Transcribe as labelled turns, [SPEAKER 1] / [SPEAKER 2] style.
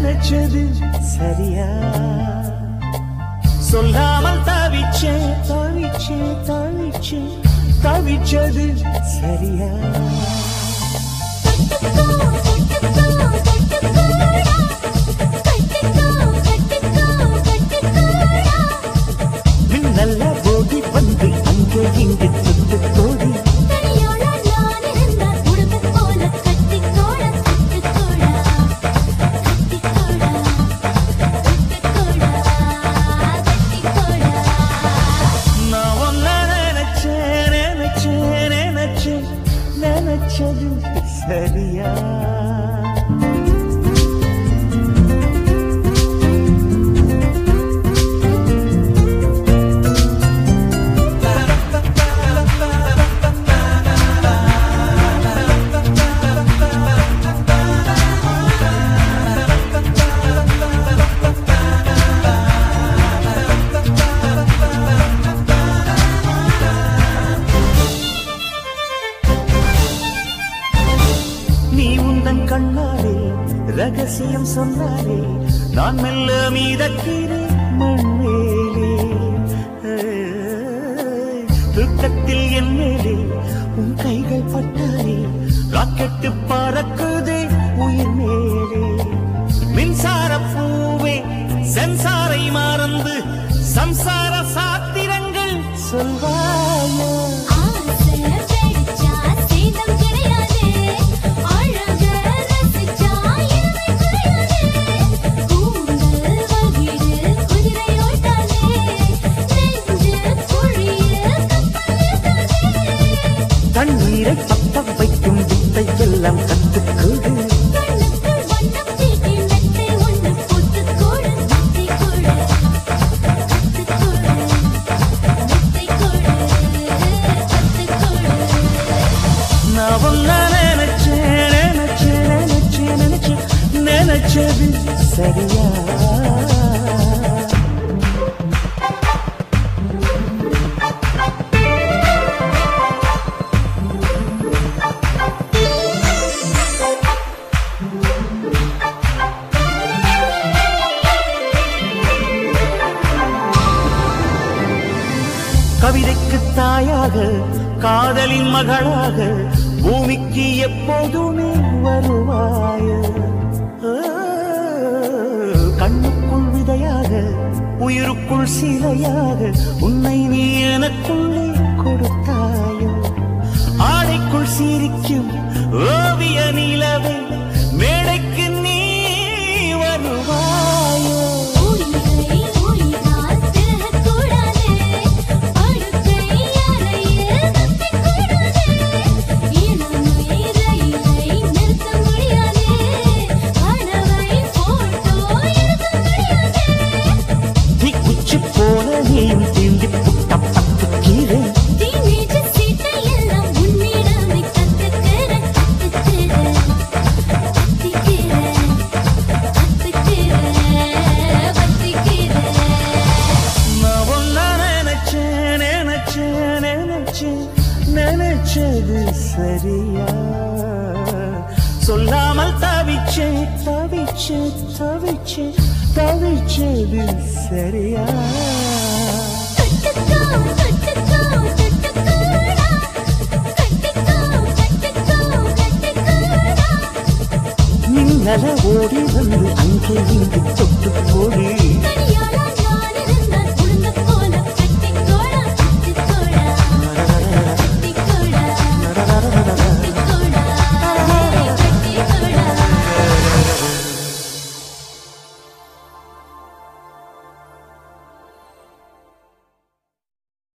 [SPEAKER 1] நினைச்சது சரியா சொல்லாமல் தவிச்சேன் தவிச்சேன் தவிச்சேன் தவிச்சது சரியா மின்னல்ல போடி வந்து அங்கே இங்கு தொட்டு கோடி நான் ஒன்ன நினைச்சேன் நினைச்சேன் நினைச்சேன் நினைச்சது சரியா நீ உந்தன் கண்ணாலே ரகசியம் சொன்னாலே நான் மெல்ல மீதக்கிறேன் மண்மேலே ஏய், துக்கத்தில் என் மேலே உன் கைகள் பட்டாலே ராக்கெட்டு பறக்குதே உயிர் மேலே மின்சார பூவே சென்சாரை மறந்து சம்சார சாத்திரங்கள் சொல்வாயோ தண்ணீரை பத்த வைக்கும் வித்தை எல்லாம் கத்துக்கூடு நான் ஒன்ன நினைச்சேன் நினைச்சேன் நினைச்சேன் நினைச்சேன் நினைச்சது சரியா கவிதைக்கு தாயாக காதலின் மகளாக பூமிக்கு எப்போதுமே வருவாய ஆ, கண்ணுக்குள் விதையாக உயிருக்குள் சிலையாக உன்னை நீ எனக்குள்ளே கொடுத்தாயோ ஆடைக்குள் சிரிக்கும் ஓவிய நிலவை மேடைக்கு நீ வருவாயோ தீக்குச்சி போல நீயும் தீண்டி புட்ட பத்து கீரை நான் ஒன்ன நினைச்சேன் நினைச்சேன் நினைச்சேன் நினைச்சது சரியா சொல்லாமல் தவிச்சேன் தவிச்சேன் தவிச்சேன் தவிச்சது சரியா மின்னல ஓடி வந்து அங்கே இங்கு தொட்டு போடி